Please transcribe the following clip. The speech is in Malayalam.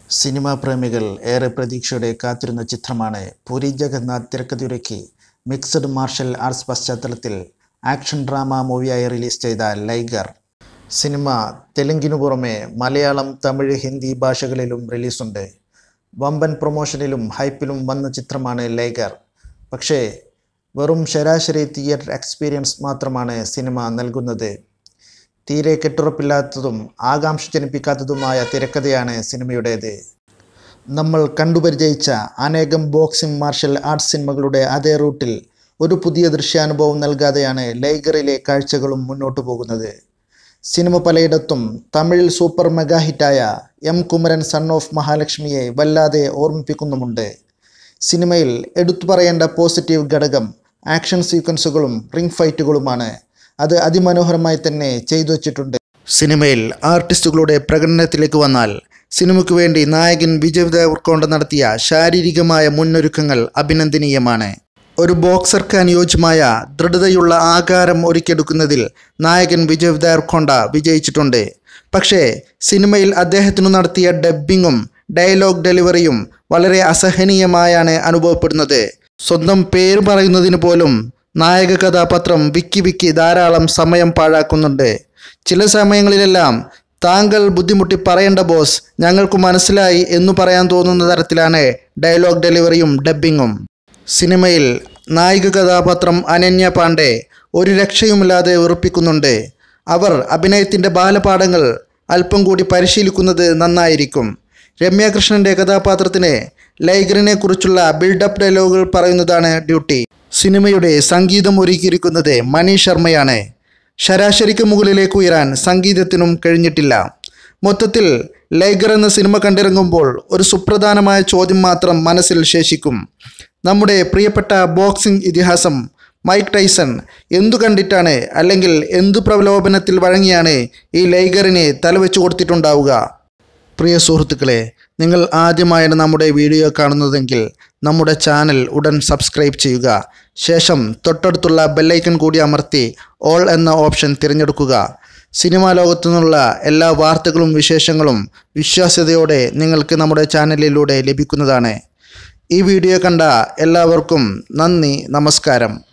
സിനിമാ പ്രേമികൾ ഏറെ പ്രതീക്ഷയോടെ കാത്തിരുന്ന ചിത്രമാണ് പുരി ജഗന്നാഥ് തിരക്കഥയൊരുക്കി മിക്സഡ് മാർഷൽ ആർട്സ് പശ്ചാത്തലത്തിൽ ആക്ഷൻ ഡ്രാമ മൂവിയായി റിലീസ് ചെയ്ത ലൈഗർ സിനിമ തെലുങ്കിനു പുറമെ മലയാളം തമിഴ് ഹിന്ദി ഭാഷകളിലും റിലീസുണ്ട് വമ്പൻ പ്രൊമോഷനിലും ഹൈപ്പിലും വന്ന ചിത്രമാണ് ലൈഗർ പക്ഷേ വെറും ശരാശരി തിയേറ്റർ എക്സ്പീരിയൻസ് മാത്രമാണ് സിനിമ നൽകുന്നത് തീരെ കെട്ടുറപ്പില്ലാത്തതും ആകാംക്ഷ ജനിപ്പിക്കാത്തതുമായ തിരക്കഥയാണ് സിനിമയുടേത് നമ്മൾ കണ്ടുപരിചയിച്ച അനേകം ബോക്സിംഗ് മാർഷൽ ആർട്സ് സിനിമകളുടെ അതേ റൂട്ടിൽ ഒരു പുതിയ ദൃശ്യാനുഭവം നൽകാതെയാണ് ലൈഗറിലെ കാഴ്ചകളും മുന്നോട്ടു പോകുന്നത് സിനിമ പലയിടത്തും തമിഴിൽ സൂപ്പർ മെഗാ ഹിറ്റായ എം കുമരൻ സൺ ഓഫ് മഹാലക്ഷ്മിയെ വല്ലാതെ ഓർമ്മിപ്പിക്കുന്നുമുണ്ട് സിനിമയിൽ എടുത്തു പറയേണ്ട പോസിറ്റീവ് ഘടകം ആക്ഷൻ സീക്വൻസുകളും റിംഗ് ഫൈറ്റുകളുമാണ് അത് അതിമനോഹരമായി തന്നെ ചെയ്തു വച്ചിട്ടുണ്ട് സിനിമയിൽ ആർട്ടിസ്റ്റുകളുടെ പ്രകടനത്തിലേക്ക് വന്നാൽ സിനിമയ്ക്ക് വേണ്ടി നായകൻ വിജയ് ദേവർക്കൊണ്ട നടത്തിയ ശാരീരികമായ മുന്നൊരുക്കങ്ങൾ അഭിനന്ദനീയമാണ് ഒരു ബോക്സർക്ക് അനുയോജ്യമായ ദൃഢതയുള്ള ആകാരം ഒരുക്കിയെടുക്കുന്നതിൽ നായകൻ വിജയ് ദേവർക്കൊണ്ട വിജയിച്ചിട്ടുണ്ട് പക്ഷേ സിനിമയിൽ അദ്ദേഹത്തിനു നടത്തിയ ഡബ്ബിങ്ങും ഡയലോഗ് ഡെലിവറിയും വളരെ അസഹനീയമായാണ് അനുഭവപ്പെടുന്നത് സ്വന്തം പേര് പറയുന്നതിന് പോലും നായക കഥാപാത്രം വിക്കി വിക്കി ധാരാളം സമയം പാഴാക്കുന്നുണ്ട് ചില സമയങ്ങളിലെല്ലാം താങ്കൾ ബുദ്ധിമുട്ടി പറയേണ്ട ബോസ് ഞങ്ങൾക്ക് മനസ്സിലായി എന്നു പറയാൻ തോന്നുന്ന തരത്തിലാണ് ഡയലോഗ് ഡെലിവറിയും ഡബ്ബിങ്ങും സിനിമയിൽ നായിക കഥാപാത്രം അനന്യ പാണ്ഡെ ഒരു രക്ഷയുമില്ലാതെ ഉറപ്പിക്കുന്നുണ്ട് അവർ അഭിനയത്തിൻ്റെ ബാലപാഠങ്ങൾ അല്പം കൂടി പരിശീലിക്കുന്നത് നന്നായിരിക്കും രമ്യ കൃഷ്ണൻ്റെ കഥാപാത്രത്തിന് ലൈഗറിനെ കുറിച്ചുള്ള ബിൽഡപ്പ് ഡയലോഗുകൾ പറയുന്നതാണ് ഡ്യൂട്ടി സിനിമയുടെ സംഗീതം ഒരുക്കിയിരിക്കുന്നത് മണി ശർമ്മയാണ് ശരാശരിക്ക് മുകളിലേക്ക് ഉയരാൻ സംഗീതത്തിനും കഴിഞ്ഞിട്ടില്ല മൊത്തത്തിൽ ലൈഗർ എന്ന സിനിമ കണ്ടിറങ്ങുമ്പോൾ ഒരു സുപ്രധാനമായ ചോദ്യം മാത്രം മനസ്സിൽ ശേഷിക്കും നമ്മുടെ പ്രിയപ്പെട്ട ബോക്സിംഗ് ഇതിഹാസം മൈക്ക് ടൈസൺ എന്തു കണ്ടിട്ടാണ് അല്ലെങ്കിൽ എന്തു പ്രലോഭനത്തിൽ വഴങ്ങിയാണ് ഈ ലൈഗറിനെ തലവെച്ചു കൊടുത്തിട്ടുണ്ടാവുക പ്രിയ സുഹൃത്തുക്കളെ നിങ്ങൾ ആദ്യമായാണ് നമ്മുടെ വീഡിയോ കാണുന്നതെങ്കിൽ നമ്മുടെ ചാനൽ ഉടൻ സബ്സ്ക്രൈബ് ചെയ്യുക ശേഷം തൊട്ടടുത്തുള്ള ബെല്ലൈക്കൺ കൂടി അമർത്തി ഓൾ എന്ന ഓപ്ഷൻ തിരഞ്ഞെടുക്കുക സിനിമാ ലോകത്തു നിന്നുള്ള എല്ലാ വാർത്തകളും വിശേഷങ്ങളും വിശ്വാസ്യതയോടെ നിങ്ങൾക്ക് നമ്മുടെ ചാനലിലൂടെ ലഭിക്കുന്നതാണ് ഈ വീഡിയോ കണ്ട എല്ലാവർക്കും നന്ദി നമസ്കാരം